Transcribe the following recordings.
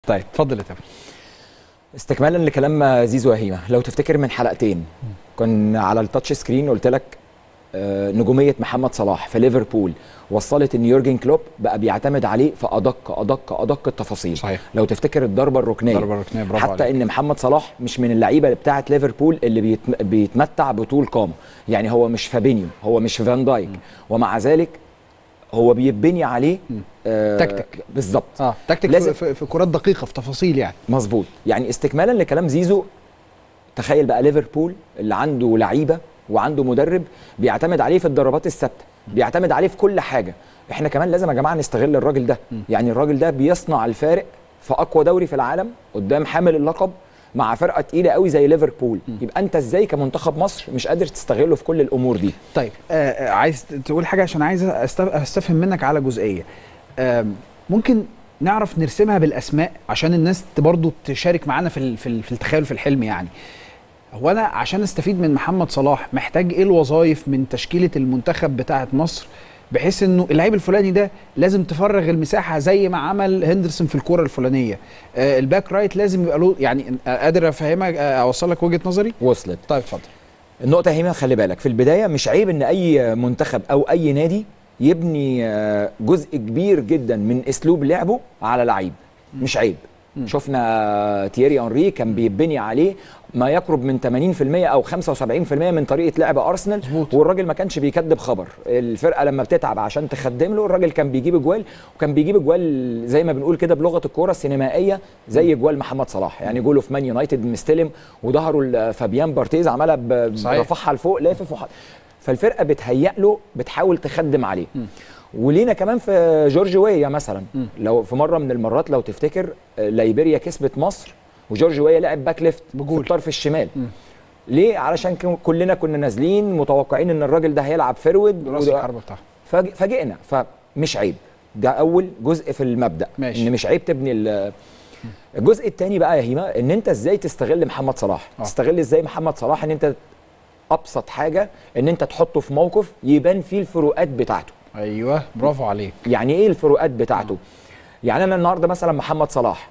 طيب اتفضل يا تامر استكمالا لكلام زيزو وهيمه لو تفتكر من حلقتين كنا على التاتش سكرين قلت لك آه، نجوميه محمد صلاح في ليفربول وصلت ان يورجن كلوب بقى بيعتمد عليه في ادق ادق ادق التفاصيل صحيح. لو تفتكر الضربه الركنيه ضربة ركنية، برافو حتى عليك. ان محمد صلاح مش من اللعيبه بتاعه ليفربول اللي بيتم- بيتمتع بطول قامه يعني هو مش فابينيو هو مش فان دايك ومع ذلك هو بيبني عليه آه تكتيك. بالظبط اه تكتيك لازم- في, في, في كرات دقيقه في تفاصيل يعني مظبوط يعني استكمالا لكلام زيزو تخيل بقى ليفربول اللي عنده لعيبه وعنده مدرب بيعتمد عليه في الضربات الثابته بيعتمد عليه في كل حاجه احنا كمان لازم يا جماعه نستغل الراجل ده يعني الراجل ده بيصنع الفارق في اقوى دوري في العالم قدام حامل اللقب مع فرقه تقيله قوي زي ليفربول يبقى انت ازاي كمنتخب مصر مش قادر تستغله في كل الامور دي طيب آه آه، عايز تقول حاجه عشان عايز أستف- استفهم منك على جزئيه آم، ممكن نعرف نرسمها بالاسماء عشان الناس برضه تشارك معانا في ال- في ال- في التخيل في الحلم يعني هو انا عشان استفيد من محمد صلاح محتاج ايه الوظائف من تشكيله المنتخب بتاعه مصر بحيث انه اللعيب الفلاني ده لازم تفرغ المساحه زي ما عمل هندرسون في الكوره الفلانيه آه الباك رايت لازم يبقى له يعني آه، قادر افهمك آه، اوصل لك وجهه نظري وصلت طيب اتفضل النقطة هنا خلي بالك في البداية مش عيب ان اي منتخب او اي نادي يبني آه، جزء كبير جدا من اسلوب لعبه على لعيب مش عيب شفنا تييري انري كان بيبني عليه ما يقرب من 80% او 75% من طريقه لعب ارسنال مظبوط. والراجل ما كانش بيكذب خبر الفرقه لما بتتعب عشان تخدم له الراجل كان بيجيب اجوال وكان بيجيب اجوال زي ما بنقول كده بلغه الكوره السينمائيه زي اجوال محمد صلاح يعني جوله في مان يونايتد مستلم وظهره لفابيان بارتيز عملها ب- صحيح. برفعها لفوق لافف وح... فالفرقه بتهيأ له بتحاول تخدم عليه ولينا كمان في جورج ويا مثلا لو في مره من المرات لو تفتكر آه، ليبيريا كسبت مصر وجورج ويا لعب باك ليفت في بجول. الطرف الشمال ليه علشان كن- كلنا كنا نازلين متوقعين ان الراجل ده هيلعب فرود راس وده- الحربه بتاعه فاج- فاجئنا فمش عيب ده اول جزء في المبدا ماشي. ان مش عيب تبني ال- الجزء الثاني بقى يا هيما ان انت ازاي تستغل محمد صلاح آه. تستغل ازاي محمد صلاح ان انت ابسط حاجه ان انت تحطه في موقف يبان فيه الفروقات بتاعته ايوه برافو عليك يعني ايه الفروقات بتاعته يعني انا النهارده مثلا محمد صلاح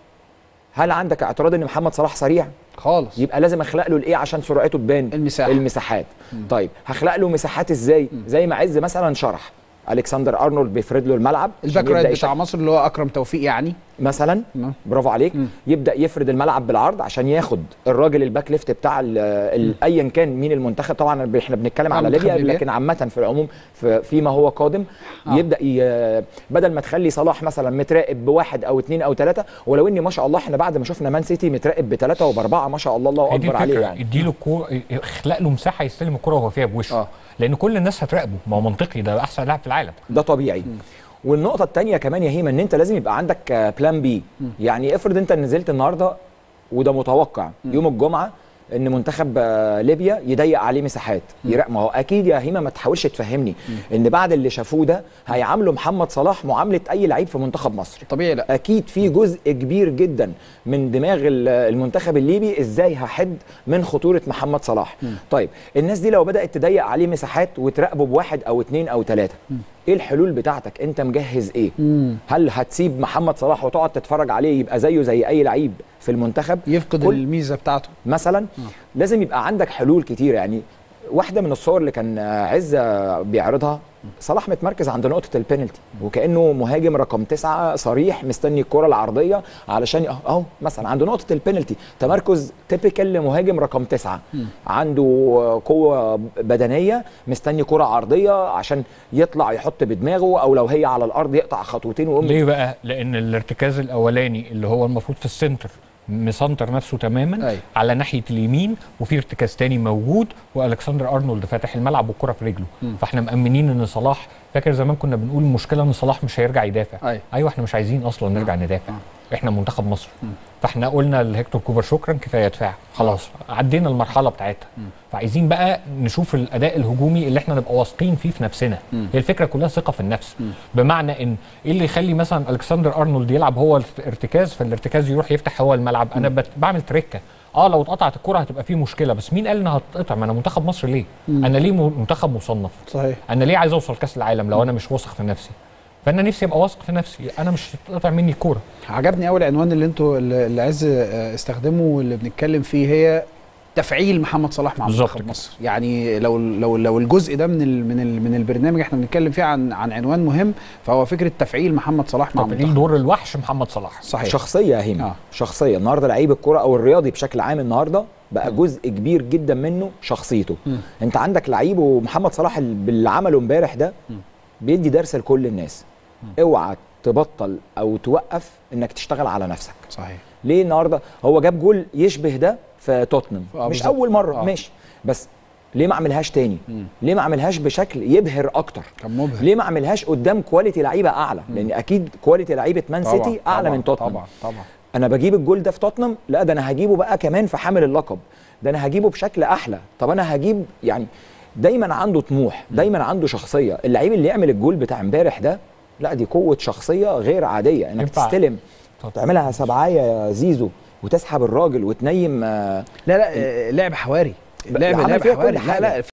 هل عندك اعتراض ان محمد صلاح سريع خالص يبقى لازم اخلق له الايه عشان سرعته تبان المساحة. المساحات طيب هخلق له مساحات ازاي زي ما عز مثلا شرح الكسندر ارنولد بيفرد له الملعب عشان الباك يبدأ رايت يشتغل. بتاع مصر اللي هو اكرم توفيق يعني مثلا نعم. برافو عليك مم. يبدا يفرد الملعب بالعرض عشان ياخد الراجل الباك ليفت بتاع ال- ال- ايا كان مين المنتخب طبعا احنا بنتكلم آه، على منتخب ليبيا ليبيا. لكن عامه في العموم في فيما هو قادم آه. يبدا ي... بدل ما تخلي صلاح مثلا متراقب بواحد او اثنين او ثلاثه ولو اني ما شاء الله احنا بعد ما شفنا مان سيتي متراقب بثلاثه وباربعه ما شاء الله الله هي دي اكبر عليه الفكره يعني اديله الكوره اخلق له مساحه يستلم الكوره وهو فيها بوشه آه. لان كل الناس هتراقبه ما هو منطقي ده احسن لاعب في العالم ده طبيعي والنقطه الثانيه كمان يا هيما ان انت لازم يبقى عندك آه، بلان بي يعني افرض انت نزلت النهارده وده متوقع يوم الجمعه ان منتخب آه، ليبيا يضيق عليه مساحات يرا- ما هو اكيد يا هيما ما تحاولش تفهمني ان بعد اللي شافوه ده هيعاملوا محمد صلاح معامله اي لعيب في منتخب مصر طبيعي لا اكيد في جزء كبير جدا من دماغ ال- المنتخب الليبي ازاي هحد من خطوره محمد صلاح طيب الناس دي لو بدات تضيق عليه مساحات وتراقبه بواحد او اتنين او ثلاثه ايه الحلول بتاعتك انت مجهز ايه هل هتسيب محمد صلاح وتقعد تتفرج عليه يبقى زيه زي اي لعيب في المنتخب يفقد كل- الميزه بتاعته مثلا لازم يبقى عندك حلول كتير يعني واحده من الصور اللي كان عز بيعرضها صلاح متمركز عند نقطه البينالتي وكانه مهاجم رقم تسعة صريح مستني الكره العرضيه علشان ي- اهو مثلا عند نقطه البينالتي تمركز تيبيكال لمهاجم رقم تسعة عنده قوه بدنيه مستني كره عرضيه عشان يطلع يحط بدماغه او لو هي على الارض يقطع خطوتين ويقوم ليه بقى لان الارتكاز الاولاني اللي هو المفروض في السنتر مسنتر نفسه تماما أيوة. على ناحيه اليمين وفي ارتكاز تاني موجود والكسندر ارنولد فاتح الملعب والكره في رجله فاحنا مامنين ان صلاح فاكر زمان كنا بنقول المشكله ان صلاح مش هيرجع يدافع أيوة. ايوه احنا مش عايزين اصلا نرجع ندافع احنا منتخب مصر فاحنا قلنا لهيكتور كوبر شكرا كفايه دفاع خلاص عدينا المرحله بتاعتها فعايزين بقى نشوف الاداء الهجومي اللي احنا نبقى واثقين فيه في نفسنا هي الفكره كلها ثقه في النفس بمعنى ان ايه اللي يخلي مثلا الكسندر ارنولد يلعب هو الارتكاز فالارتكاز يروح يفتح هو الملعب انا بت- بعمل تريكه اه لو اتقطعت الكره هتبقى فيه مشكله بس مين قال انها هتتقطع ما انا منتخب مصر ليه انا ليه م- منتخب مصنف صحيح انا ليه عايز اوصل كاس العالم لو انا مش واثق في نفسي فانا نفسي ابقى واثق في نفسي انا مش هتقطع مني الكوره عجبني قوي العنوان اللي انتوا اللي اللي عز آه، استخدمه واللي بنتكلم فيه هي تفعيل محمد صلاح مع بالظبط منتخب كده. مصر يعني لو لو لو الجزء ده من ال من ال من البرنامج احنا بنتكلم فيه عن عن عنوان مهم فهو فكره تفعيل محمد صلاح مع طب ايه منتخب دور الوحش محمد صلاح صحيح شخصيه يا هيما آه. آه. شخصيه النهارده لعيب الكره او الرياضي بشكل عام النهارده بقى جزء كبير جدا منه شخصيته مم. انت عندك لعيب ومحمد صلاح ال- باللي عمله امبارح ده مم. بيدي درس لكل الناس اوعى تبطل او توقف انك تشتغل على نفسك صحيح ليه النهارده هو جاب جول يشبه ده في توتنهام آه، مش بالظبط. اول مره آه. ماشي بس ليه ما اعملهاش تاني مم. ليه ما اعملهاش بشكل يبهر اكتر كان مبهر ليه ما اعملهاش قدام كواليتي لعيبه اعلى لان اكيد كواليتي لعيبه مان طبعاً، سيتي اعلى طبعاً، من توتنهام طبعا طبعا انا بجيب الجول ده في توتنهام لا ده انا هجيبه بقى كمان في حامل اللقب ده انا هجيبه بشكل احلى طب انا هجيب يعني دايما عنده طموح دايما عنده شخصيه اللعيب اللي يعمل الجول بتاع امبارح ده لا دي قوه شخصيه غير عاديه انك ينفع. تستلم طب. تعملها سبعايه يا زيزو وتسحب الراجل وتنيم آه، لا لا آه، لعب حواري لعب عمل لعب فيها كل حواري لا حاجة. لا